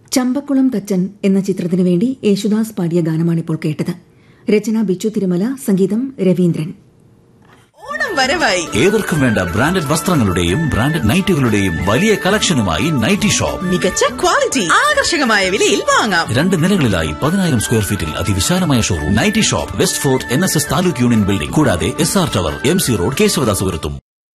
ചമ്പക്കുളം തച്ചൻ എന്ന ചിത്രത്തിനു വേണ്ടി യേശുദാസ് പാടിയ ഗാനമാണിപ്പോൾ കേട്ടത് രചന ബിച്ചു തിരുമല സംഗീതം രവീന്ദ്രൻ ഓണം വരവായി ഏവർക്കും വേണ്ട ബ്രാൻഡഡ് വസ്ത്രങ്ങളുടെയും ബ്രാൻഡഡ് നൈറ്റുകളുടെയും വലിയ കളക്ഷനുമായി നൈറ്റി ഷോപ്പ് മികച്ച ക്വാളിറ്റി ആകർഷകമായ വിലയിൽ വാങ്ങാം രണ്ട് നിലകളിലായി പതിനായിരം സ്ക്വയർ ഫീറ്റിൽ അതിവിശാലമായ showroom nighty shop west fort N S S taluk union building കൂടാതെ S R tower M C road കേശവദാസുപുരത്തും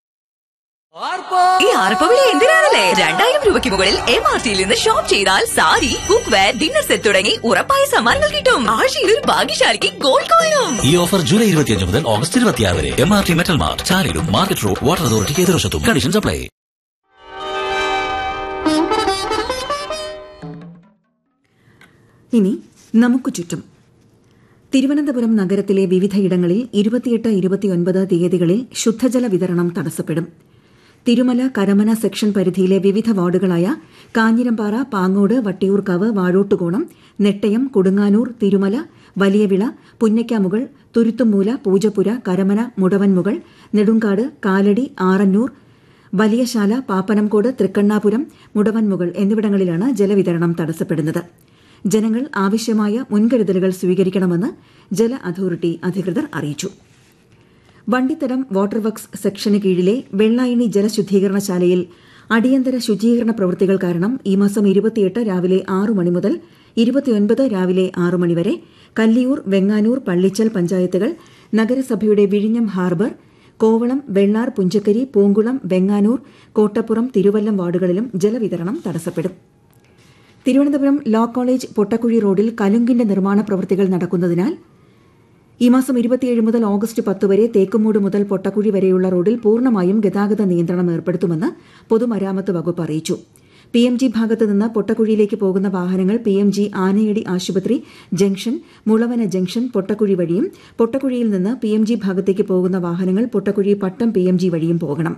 ഈ ആർപ്പവിളി എന്തിനാണല്ലേ രണ്ടായിരം രൂപയ്ക്ക് മുകളിൽ എം ആർ ടിയിൽ നിന്ന് ഷോപ്പ് ചെയ്താൽ sari cookware dinner set തുടങ്ങി ഉറപ്പായ സമ്മാനങ്ങൾ കിട്ടും ആഴ്ചയിൽ ഒരു ഭാഗ്യശാലിക്ക് ഗോൾഡ് കോയിനും ഈ ഓഫർ ജൂലൈ ഇരുപത്തിയഞ്ച് മുതൽ ഓഗസ്റ്റ് ഇരുപത്തിയാറ് വരെ M R T metal mart ചാലിലും മാർക്കറ്റ് റോഡ് വാട്ടർ അതോറിറ്റിക്ക് എതിർവശത്തും കണ്ടീഷൻസ് അപ്ലൈ ഇനി നമുക്ക് ചുറ്റും തിരുവനന്തപുരം നഗരത്തിലെ വിവിധയിടങ്ങളിൽ ഇരുപത്തിയെട്ട് ഇരുപത്തിയൊൻപത് തീയതികളിൽ ശുദ്ധജല വിതരണം തടസ്സപ്പെടും തിരുമല കരമന സെക്ഷൻ പരിധിയിലെ വിവിധ വാർഡുകളായ കാഞ്ഞിരമ്പാറ പാങ്ങോട് വട്ടിയൂർക്കാവ് വാഴോട്ടുകോണം നെട്ടയം കൊടുങ്ങാനൂർ തിരുമല വലിയവിള പുന്നയ്ക്കാമുകൾ തുരുത്തുമൂല പൂജപ്പുര കരമന മുടവൻമുകൾ നെടുങ്കാട് കാലടി ആറന്നൂർ വലിയശാല പാപ്പനംകോട് തൃക്കണ്ണാപുരം മുടവൻമുകൾ എന്നിവിടങ്ങളിലാണ് ജലവിതരണം തടസ്സപ്പെടുന്നത് ജനങ്ങൾ ആവശ്യമായ മുൻകരുതലുകൾ സ്വീകരിക്കണമെന്ന് ജല അതോറിറ്റി അധികൃതർ അറിയിച്ചു വണ്ടിത്തടം വാട്ടർ വർക്ക്സ് സെക്ഷന് കീഴിലെ വെള്ളായണി ജലശുദ്ധീകരണശാലയിൽ അടിയന്തര ശുചീകരണ പ്രവൃത്തികൾ കാരണം ഈ മാസം ഇരുപത്തിയെട്ട് രാവിലെ ആറു മണി മുതൽ ഇരുപത്തിയൊൻപത് രാവിലെ ആറു മണിവരെ കല്ലിയൂർ വെങ്ങാനൂർ പള്ളിച്ചൽ പഞ്ചായത്തുകൾ നഗരസഭയുടെ വിഴിഞ്ഞം ഹാർബർ കോവളം വെള്ളാർ പുഞ്ചക്കരി പൂങ്കുളം വെങ്ങാനൂർ കോട്ടപ്പുറം തിരുവല്ലം വാർഡുകളിലും ജലവിതരണം തടസ്സപ്പെടും തിരുവനന്തപുരം ലോ കോളേജ് പൊട്ടക്കുഴി റോഡിൽ കലുങ്കിന്റെ നിർമ്മാണ പ്രവൃത്തികൾ നടക്കുന്നതിനാൽ ഈ മാസം ഇരുപത്തിയേഴ് മുതൽ ഓഗസ്റ്റ് പത്ത് വരെ തേക്കുമൂട് മുതൽ പൊട്ടക്കുഴി വരെയുള്ള റോഡിൽ പൂർണ്ണമായും ഗതാഗത നിയന്ത്രണം ഏർപ്പെടുത്തുമെന്ന് പൊതുമരാമത്ത് വകുപ്പ് അറിയിച്ചു പി എം ജി ഭാഗത്ത് നിന്ന് പൊട്ടക്കുഴിയിലേക്ക് പോകുന്ന വാഹനങ്ങൾ പി എം ജി ആനയടി ആശുപത്രി ജംഗ്ഷൻ മുളവന ജംഗ്ഷൻ പൊട്ടക്കുഴി വഴിയും പൊട്ടക്കുഴിയിൽ നിന്ന് പി എം ജി ഭാഗത്തേക്ക് പോകുന്ന വാഹനങ്ങൾ Pottakkuzhi Pattom P M G വഴിയും പോകണം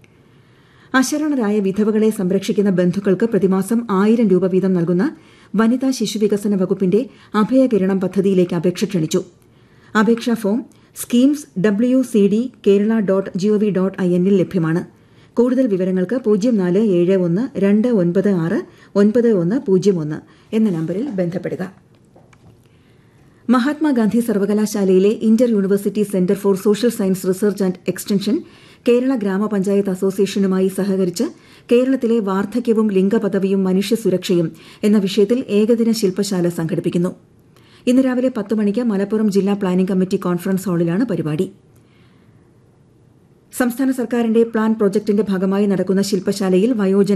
അശരണരായ വിധവകളെ സംരക്ഷിക്കുന്ന ബന്ധുക്കൾക്ക് പ്രതിമാസം ആയിരം രൂപ വീതം നൽകുന്ന വനിതാ ശിശുവികസന വകുപ്പിന്റെ അഭയകിരണം പദ്ധതിയിലേക്ക് അപേക്ഷ ക്ഷണിച്ചു അപേക്ഷാ form schemes W C D Kerala dot gov dot I എന്നിൽ ലഭ്യമാണ് കൂടുതൽ വിവരങ്ങൾക്ക് പൂജ്യം നാല് ഏഴ് ഒന്ന് രണ്ട് ഒൻപത് ആറ് ഒൻപത് ഒന്ന് പൂജ്യം ഒന്ന് എന്ന നമ്പറിൽ ബന്ധപ്പെടുക മഹാത്മാഗാന്ധി സർവകലാശാലയിലെ Inter university centre for social science research and extension Kerala ഗ്രാമപഞ്ചായത്ത് അസോസിയേഷനുമായി സഹകരിച്ച് കേരളത്തിലെ വാർദ്ധക്യവും ലിംഗപദവിയും മനുഷ്യസുരക്ഷയും എന്ന വിഷയത്തിൽ ഏകദിന ശില്പശാല സംഘടിപ്പിക്കുന്നു ഇന്ന് രാവിലെ പത്ത് മണിക്ക് മലപ്പുറം ജില്ലാ പ്ലാനിംഗ് കമ്മിറ്റി കോൺഫറൻസ് ഹാളിലാണ് പരിപാടി സംസ്ഥാന സർക്കാരിന്റെ പ്ലാൻ പ്രൊജക്ടിന്റെ ഭാഗമായി നടക്കുന്ന ശില്പശാലയിൽ വയോജന